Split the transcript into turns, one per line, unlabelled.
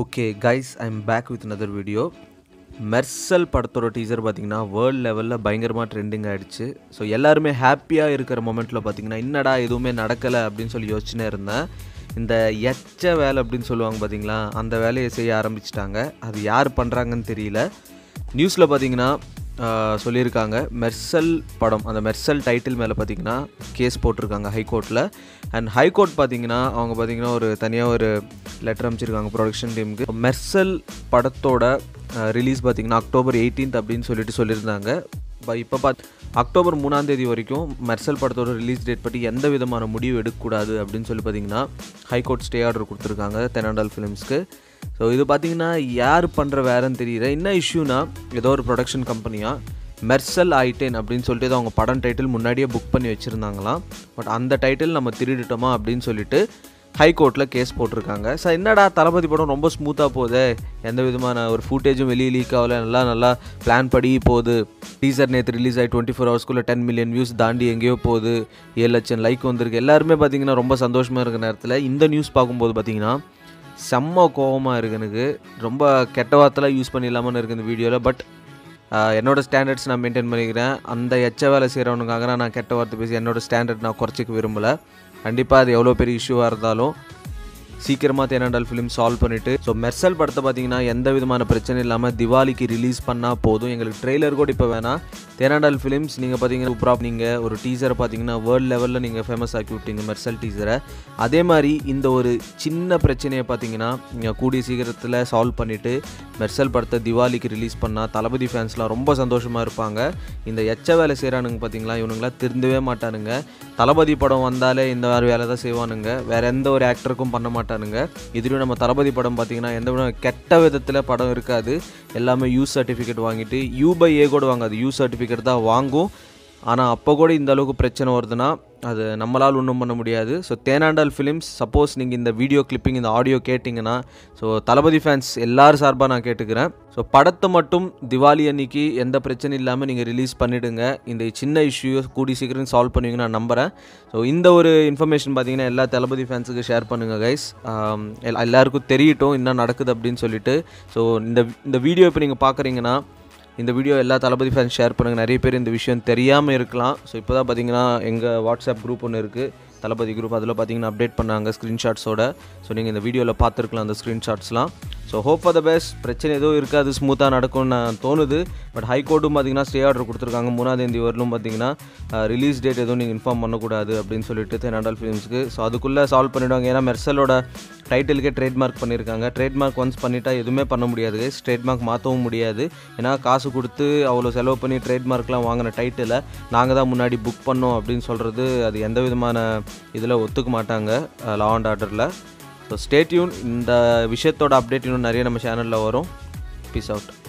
okay guys I am back with another video Mersal படத்தோட teaser பார்த்தீங்கன்னா world லெவலில் பயங்கரமாக ட்ரெண்டிங் ஆகிடுச்சு ஸோ எல்லாருமே ஹாப்பியாக இருக்கிற மொமெண்ட்டில் பார்த்தீங்கன்னா என்னடா எதுவுமே நடக்கலை அப்படின்னு சொல்லி யோசிச்சுனே இருந்தேன் இந்த எச்ச வேலை அப்படின்னு சொல்லுவாங்க பார்த்தீங்களா அந்த வேலையை செய்ய ஆரம்பிச்சிட்டாங்க அது யார் பண்ணுறாங்கன்னு தெரியல நியூஸில் பார்த்தீங்கன்னா ஆஹ், சொல்லியிருக்காங்க மெர்சல் படம் அந்த மெர்சல் டைட்டில் மேலே பார்த்தீங்கன்னா கேஸ் போட்டிருக்காங்க ஹைகோர்ட்டில் அண்ட் ஹைகோர்ட் பார்த்தீங்கன்னா அவங்க பார்த்தீங்கன்னா ஒரு தனியாக ஒரு லெட்டர் அமைச்சிருக்காங்க ப்ரொடக்ஷன் டீமுக்கு மெர்சல் படத்தோட ரிலீஸ் பார்த்தீங்கன்னா அக்டோபர் 18th அப்படின்னு சொல்லிட்டு சொல்லியிருந்தாங்க இப்போ பார்த்து அக்டோபர் மூணாம் தேதி வரைக்கும் மெர்சல் படத்தோட ரிலீஸ் டேட் பற்றி எந்த விதமான முடிவு எடுக்கக்கூடாது அப்படின்னு சொல்லி பார்த்தீங்கன்னா ஹைகோர்ட் ஸ்டே ஆர்டர் கொடுத்துருக்காங்க தெனாண்டால் ஃபிலிம்ஸ்க்கு ஸோ இது பார்த்தீங்கன்னா யார் பண்ணுற வேறன்னு தெரியல என்ன இஷ்யூனா ஏதோ ஒரு ப்ரொடக்ஷன் கம்பெனியாக மெர்சல் ஐட்டேன் அப்படின்னு சொல்லிட்டு ஏதோ அவங்க படம் டைட்டில் முன்னாடியே புக் பண்ணி வச்சுருந்தாங்களாம் பட் அந்த டைட்டில் நம்ம திருடிட்டோமா அப்படின்னு சொல்லிட்டு ஹைகோர்ட்டில் கேஸ் போட்டிருக்காங்க சார் என்னடா தளபதி படம் ரொம்ப ஸ்மூத்தாக போகுது எந்த விதமான ஒரு ஃபுட்டேஜும் வெளியே லீக் ஆகல நல்லா நல்லா பிளான் படி போகுது டீசர் நேற்று ரிலீஸ் ஆகி டுவெண்ட்டி ஃபோர் ஹவர்ஸ்க்குள்ளே டென் மில்லியன் வியூஸ் தாண்டி எங்கேயோ போகுது ஏழு லட்சம் லைக் வந்திருக்கு எல்லாருமே பார்த்தீங்கன்னா ரொம்ப சந்தோஷமாக இருக்கிற நேரத்தில் இந்த நியூஸ் பார்க்கும்போது பார்த்தீங்கன்னா செம்ம கோவமாக இருக்கு எனக்கு ரொம்ப கெட்ட வார்த்தைலாம் யூஸ் பண்ணிடலாமான்னு இருக்குது இந்த வீடியோவில் பட் என்னோட ஸ்டாண்டர்ட்ஸ் நான் மெயின்டைன் பண்ணிக்கிறேன் அந்த எச்ச வேலை செய்கிறவனுக்காக நான் கெட்ட வார்த்தை பேசி என்னோட ஸ்டாண்டர்ட் நான் குறைச்சிக்க விரும்பலை கண்டிப்பாக அது எவ்வளோ பெரிய இஷ்யூவாக இருந்தாலும் சீக்கிரமாக தேனாண்டால் ஃபிலிம் சால்வ் பண்ணிவிட்டு ஸோ மெர்சல் படத்தை பார்த்தீங்கன்னா எந்த விதமான பிரச்சனை இல்லாமல் திவாலிக்கு ரிலீஸ் பண்ணால் போதும் எங்களுக்கு ட்ரெய்லர் கூட இப்போ வேணாம் தேனாண்டால் ஃபிலிம்ஸ் நீங்கள் பார்த்தீங்கன்னா சூப்பராக நீங்கள் ஒரு டீசரை பார்த்தீங்கன்னா வேர்ல்டு லெவலில் நீங்கள் ஃபேமஸ் ஆக்கி விட்டீங்க மெர்சல் டீசரை அதே மாதிரி இந்த ஒரு சின்ன பிரச்சனையை பார்த்தீங்கன்னா நீங்கள் கூடிய சீக்கிரத்தில் சால்வ் பண்ணிவிட்டு மெர்சல் படத்தை திவாலிக்கு ரிலீஸ் பண்ணால் தளபதி ஃபேன்ஸ்லாம் ரொம்ப சந்தோஷமாக இருப்பாங்க இந்த எச்ச வேலை செய்கிறானுங்க பார்த்தீங்களா இவனுங்களாம் திருந்தவே மாட்டானுங்க தளபதி படம் வந்தாலே இந்த மாதிரி வேலை தான் செய்வானுங்க வேற எந்த ஒரு ஆக்டருக்கும் பண்ண மாட்டானுங்க இதுலேயும் நம்ம தளபதி படம் பார்த்தீங்கன்னா எந்த வித கெட்ட விதத்தில் படம் இருக்காது எல்லாமே யூ சர்டிஃபிகேட் வாங்கிட்டு யூ பை ஏ கூட வாங்காது யூ சர்டிஃபிகேட் தான் வாங்கும் ஆனால் அப்போ கூட இந்த அளவுக்கு பிரச்சனை வருதுன்னா அது நம்மளால் ஒன்றும் பண்ண முடியாது ஸோ தேனாண்டால் ஃபிலிம்ஸ் சப்போஸ் நீங்கள் இந்த வீடியோ கிளிப்பிங் இந்த ஆடியோ கேட்டிங்கன்னா ஸோ தளபதி ஃபேன்ஸ் எல்லாரும் சார்பாக நான் கேட்டுக்கிறேன் ஸோ படத்தை மட்டும் திவாலி அன்னைக்கு எந்த பிரச்சனையும் இல்லாமல் நீங்கள் ரிலீஸ் பண்ணிவிடுங்க இந்த சின்ன இஷ்யூ கூடி சீக்கிரம் சால்வ் பண்ணுவீங்க நான் நம்புகிறேன் ஸோ இந்த ஒரு இன்ஃபர்மேஷன் பார்த்தீங்கன்னா எல்லா தளபதி ஃபேன்ஸுக்கு ஷேர் பண்ணுங்கள் கைஸ் எல்லாருக்கும் தெரியட்டும் என்ன நடக்குது அப்படின்னு சொல்லிட்டு ஸோ இந்த இந்த வீடியோ இப்போ நீங்கள் பார்க்குறீங்கன்னா இந்த வீடியோ எல்லா தளபதி ஃபேன்ஸ் ஷேர் பண்ணுங்கள் நிறைய பேர் இந்த விஷயம் தெரியாமல் இருக்கலாம் ஸோ இப்போ தான் பார்த்தீங்கன்னா எங்கள் வாட்ஸ்அப் குரூப் ஒன்று இருக்குது தளபதி குரூப் அதில் பார்த்தீங்கன்னா அப்டேட் பண்ணாங்க ஸ்க்ரீன்ஷாட்ஸோட ஸோ நீங்கள் இந்த வீடியோவில் பார்த்துருக்கலாம் அந்த ஸ்க்ரீன்ஷாட்ஸ்லாம் so hope for the best பிரச்சனை எதுவும் இருக்காது ஸ்மூத்தாக நடக்கும்னு நான் தோணுது பட் ஹைகோர்ட்டும் பார்த்தீங்கன்னா ஸ்டே ஆர்டர் கொடுத்துருக்காங்க மூணாம் தேதி வரலும் பார்த்தீங்கன்னா ரிலீஸ் டேட் எதுவும் நீங்கள் இன்ஃபார்ம் பண்ணக்கூடாது அப்படின்னு சொல்லிட்டு தெனாண்டால் ஃபிலிம்ஸ்க்கு ஸோ அதுக்குள்ளே சால்வ் பண்ணிவிடுவாங்க ஏன்னா மெர்சலோட டைட்டிலுக்கே ட்ரேட்மார்க் பண்ணியிருக்காங்க ட்ரேட்மார்க் ஒன்ஸ் பண்ணிட்டா எதுவுமே பண்ண முடியாது ட்ரேட்மார்க் மாற்றவும் முடியாது ஏன்னா காசு கொடுத்து அவ்வளோ செலவு பண்ணி ட்ரேட்மார்க்லாம் வாங்கின டைட்டிலை நாங்கள் தான் முன்னாடி புக் பண்ணோம் அப்படின்னு சொல்கிறது அது எந்த விதமான இதில் ஒத்துக்க மாட்டாங்க லா அண்ட் ஆர்டரில் ஸோ ஸ்டேட்யூன் இந்த விஷயத்தோட அப்டேட் இன்னும் நிறைய நம்ம சேனலில் வரும் பீஸ் அவுட்